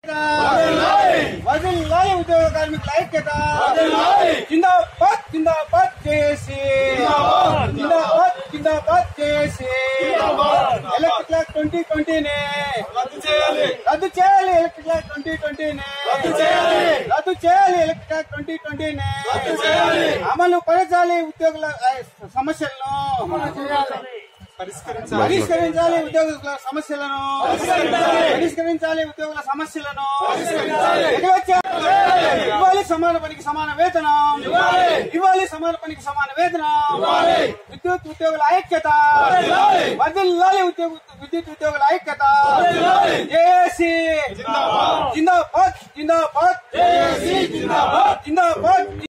ఐక్యత వదిలాలి ఉద్యోగ కార్మికుల ఐక్యత జిందాబాద్ జిందాబాద్ చేసి జిందాబాద్ జిందాబాద్ చేసి ఎలక్ట్రిక్ క్లాస్ ట్వంటీ ట్వంటీని రద్దు చేయాలి రద్దు చేయాలి ఎలక్ట్రిక్ క్లాస్ ట్వంటీ ట్వంటీని రద్దు చేయాలి. రద్దు చేయాలి ఎలక్ట్రిక్ క్లాస్ ట్వంటీ ట్వంటీని రద్దు చేయాలి. అమలు పరచాలి ఉద్యోగుల ఆ, సమస్యలను పరిష్కరించాలి పరిష్కరించాలి ఉద్యోగుల సమస్యలను పరిష్కరించాలి ఉద్యోగుల సమస్యలను ఎగవేర్చాలి. ఇవ్వాలి సమాన పనికి సమాన వేతనం ఇవ్వాలి సమాన పనికి సమాన వేతనం విద్యుత్ ఉద్యోగుల ఐక్యత వర్ధిల్లాలి ఉద్యోగ విద్యుత్ ఉద్యోగుల ఐక్యత జేఏసీ జిందాబాద్ జిందాబాద్ జిందాబాద్ జిందాబాద్